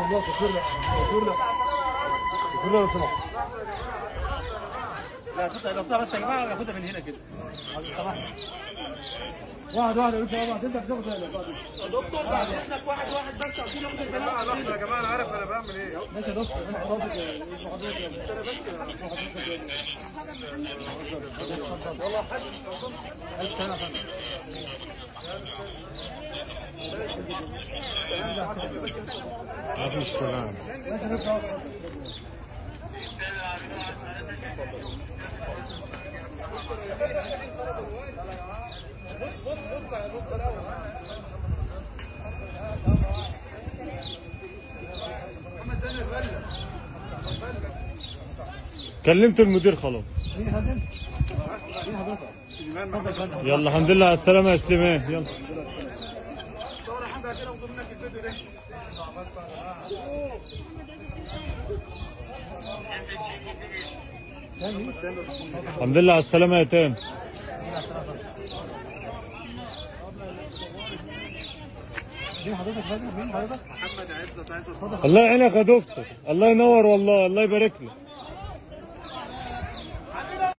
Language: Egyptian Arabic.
الله تصوير لا تصوير لا تصوير لا لو سمحت لا تطلع لو بس يا جماعه ياخدها من هنا كده سمحت واحد واحد يا باشا واحد تبدا تاخد دكتور بعد اذنك واحد واحد بس عشان ياخد البنات يا جماعه انا عارف انا بعمل ايه ماشي يا دكتور انا حضرتك اسم حضرتك والله حاج الف سنه يا فندم عليكم السلام ماشي يا دكتور كلمت المدير خلاص مين يا فندم؟ مين حضرتك؟ يلا الحمد لله على السلامه يا سليمان يلا الحمد لله على السلامه يا تام مين حضرتك يا فندم؟ مين حضرتك؟ الله يعينك يا دكتور الله ينور والله الله يبارك لك